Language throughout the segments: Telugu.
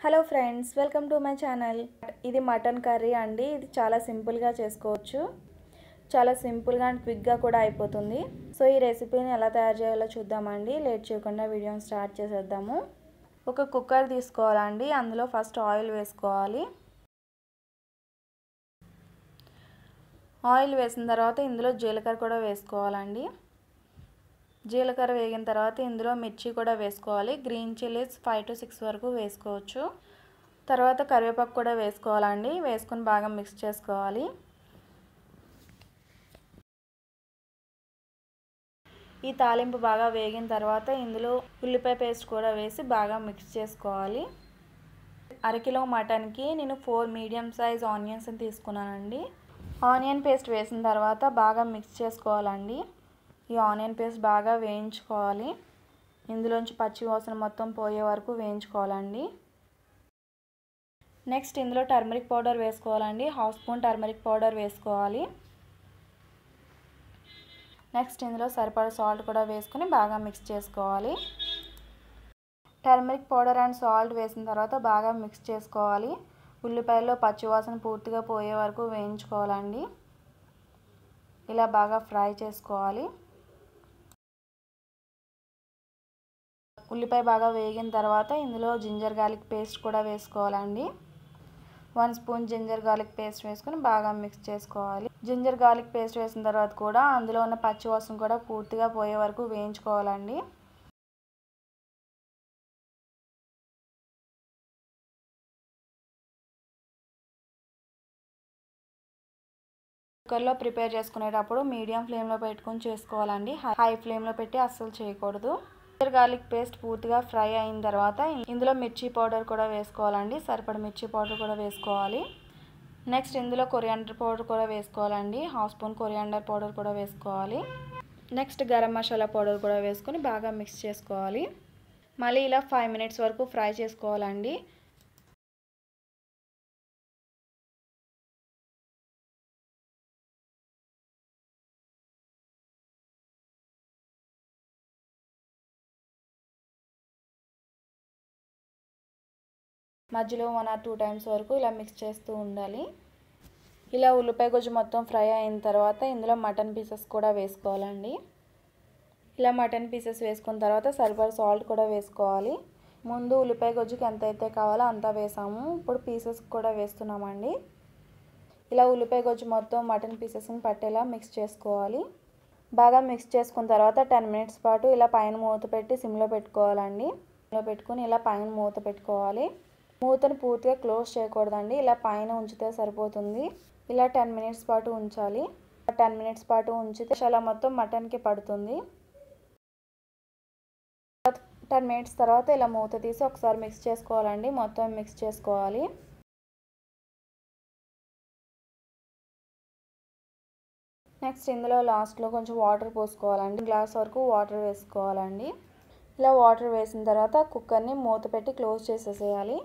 hello friends welcome to my channel ఇది మటన్ కర్రీ అండి ఇది చాలా సింపుల్గా చేసుకోవచ్చు చాలా సింపుల్గా అండ్ క్విక్గా కూడా అయిపోతుంది సో ఈ రెసిపీని ఎలా తయారు చేయాలో చూద్దామండి లేట్ చేయకుండా వీడియోని స్టార్ట్ చేసేద్దాము ఒక కుక్కర్ తీసుకోవాలండి అందులో ఫస్ట్ ఆయిల్ వేసుకోవాలి ఆయిల్ వేసిన తర్వాత ఇందులో జీలకర్ర కూడా వేసుకోవాలండి జీలకర్ర వేగిన తర్వాత ఇందులో మిర్చి కూడా వేసుకోవాలి green chillies five to six వరకు వేసుకోవచ్చు తర్వాత కరివేపాకు కూడా వేసుకోవాలండి వేసుకొని బాగా మిక్స్ చేసుకోవాలి ఈ తాలింపు బాగా వేగిన తర్వాత ఇందులో ఉల్లిపాయ పేస్ట్ కూడా వేసి బాగా మిక్స్ చేసుకోవాలి అరకిలో మటన్కి నేను ఫోర్ మీడియం సైజ్ ఆనియన్స్ తీసుకున్నానండి ఆనియన్ పేస్ట్ వేసిన తర్వాత బాగా మిక్స్ చేసుకోవాలండి ఈ ఆనియన్ పేస్ట్ బాగా వేయించుకోవాలి ఇందులోంచి పచ్చి వాసన మొత్తం పోయే వరకు వేయించుకోవాలండి నెక్స్ట్ ఇందులో టర్మరిక్ పౌడర్ వేసుకోవాలండి హాఫ్ స్పూన్ టర్మరిక్ పౌడర్ వేసుకోవాలి నెక్స్ట్ ఇందులో సరిపడా సాల్ట్ కూడా వేసుకొని బాగా మిక్స్ చేసుకోవాలి టర్మరిక్ పౌడర్ అండ్ సాల్ట్ వేసిన తర్వాత బాగా మిక్స్ చేసుకోవాలి ఉల్లిపాయల్లో పచ్చివాసన పూర్తిగా పోయే వరకు వేయించుకోవాలండి ఇలా బాగా ఫ్రై చేసుకోవాలి ఉల్లిపాయ బాగా వేగిన తర్వాత ఇందులో జింజర్ గార్లిక్ పేస్ట్ కూడా వేసుకోవాలండి one spoon ginger garlic paste వేసుకొని బాగా మిక్స్ చేసుకోవాలి జింజర్ గార్లిక్ పేస్ట్ వేసిన తర్వాత కూడా అందులో ఉన్న పచ్చి వాసన కూడా పూర్తిగా పోయే వరకు వేయించుకోవాలండి కుక్కర్లో ప్రిపేర్ చేసుకునేటప్పుడు మీడియం ఫ్లేమ్లో పెట్టుకొని చేసుకోవాలండి హై ఫ్లేమ్లో పెట్టి అస్సలు చేయకూడదు జింజర్ గార్లిక్ పేస్ట్ పూర్తిగా ఫ్రై అయిన తర్వాత ఇందులో మిర్చి పౌడర్ కూడా వేసుకోవాలండి సరిపడ మిర్చి పౌడర్ కూడా వేసుకోవాలి నెక్స్ట్ ఇందులో కొరియాండర్ పౌడర్ కూడా వేసుకోవాలండి హాఫ్ స్పూన్ కొరియాండర్ పౌడర్ కూడా వేసుకోవాలి నెక్స్ట్ గరం మసాలా పౌడర్ కూడా వేసుకొని బాగా మిక్స్ చేసుకోవాలి మళ్ళీ ఇలా ఫైవ్ మినిట్స్ వరకు ఫ్రై చేసుకోవాలండి మధ్యలో వన్ ఆర్ టూ టైమ్స్ వరకు ఇలా మిక్స్ చేస్తూ ఉండాలి ఇలా ఉల్లిపాయ గుజ్జు మొత్తం ఫ్రై అయిన తర్వాత ఇందులో మటన్ పీసెస్ కూడా వేసుకోవాలండి ఇలా మటన్ పీసెస్ వేసుకున్న తర్వాత సరిపడ సాల్ట్ కూడా వేసుకోవాలి ముందు ఉల్లిపాయ గొజ్జుకి ఎంత అయితే కావాలో అంతా వేసాము ఇప్పుడు పీసెస్ కూడా వేస్తున్నామండి ఇలా ఉల్లిపాయ గొజ్జు మొత్తం మటన్ పీసెస్ని పట్టేలా మిక్స్ చేసుకోవాలి బాగా మిక్స్ చేసుకున్న తర్వాత టెన్ మినిట్స్ పాటు ఇలా పైన మూత పెట్టి సిమ్లో పెట్టుకోవాలండి సిమ్లో పెట్టుకుని ఇలా పైన మూత పెట్టుకోవాలి మూతను పూర్తిగా క్లోజ్ చేయకూడదండి ఇలా పైన ఉంచితే సరిపోతుంది ఇలా టెన్ మినిట్స్ పాటు ఉంచాలి టెన్ మినిట్స్ పాటు ఉంచితే చాలా మొత్తం మటన్కి పడుతుంది టెన్ మినిట్స్ తర్వాత ఇలా మూత తీసి ఒకసారి మిక్స్ చేసుకోవాలండి మొత్తం మిక్స్ చేసుకోవాలి నెక్స్ట్ ఇందులో లాస్ట్లో కొంచెం వాటర్ పోసుకోవాలండి గ్లాస్ వరకు వాటర్ వేసుకోవాలండి ఇలా వాటర్ వేసిన తర్వాత కుక్కర్ని మూత పెట్టి క్లోజ్ చేసేసేయాలి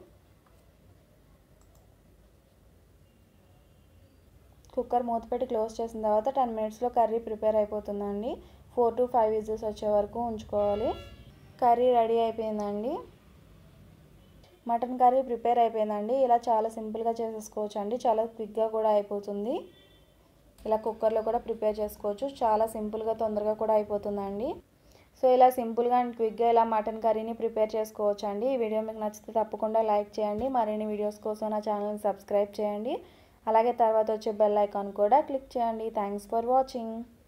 కుక్కర్ మూత పెట్టి క్లోజ్ చేసిన తర్వాత టెన్ మినిట్స్లో కర్రీ ప్రిపేర్ అయిపోతుందండి ఫోర్ టు ఫైవ్ విజిల్స్ వచ్చే వరకు ఉంచుకోవాలి కర్రీ రెడీ అయిపోయిందండి మటన్ కర్రీ ప్రిపేర్ అయిపోయిందండి ఇలా చాలా సింపుల్గా చేసేసుకోవచ్చు అండి చాలా క్విక్గా కూడా అయిపోతుంది ఇలా కుక్కర్లో కూడా ప్రిపేర్ చేసుకోవచ్చు చాలా సింపుల్గా తొందరగా కూడా అయిపోతుందండి సో ఇలా సింపుల్గా అండ్ క్విక్గా ఇలా మటన్ కర్రీని ప్రిపేర్ చేసుకోవచ్చు అండి ఈ వీడియో మీకు నచ్చితే తప్పకుండా లైక్ చేయండి మరిన్ని వీడియోస్ కోసం నా ఛానల్ని సబ్స్క్రైబ్ చేయండి అలాగే తర్వాత వచ్చే బెల్ ఐకాన్ కూడా క్లిక్ చేయండి థ్యాంక్స్ ఫర్ వాచింగ్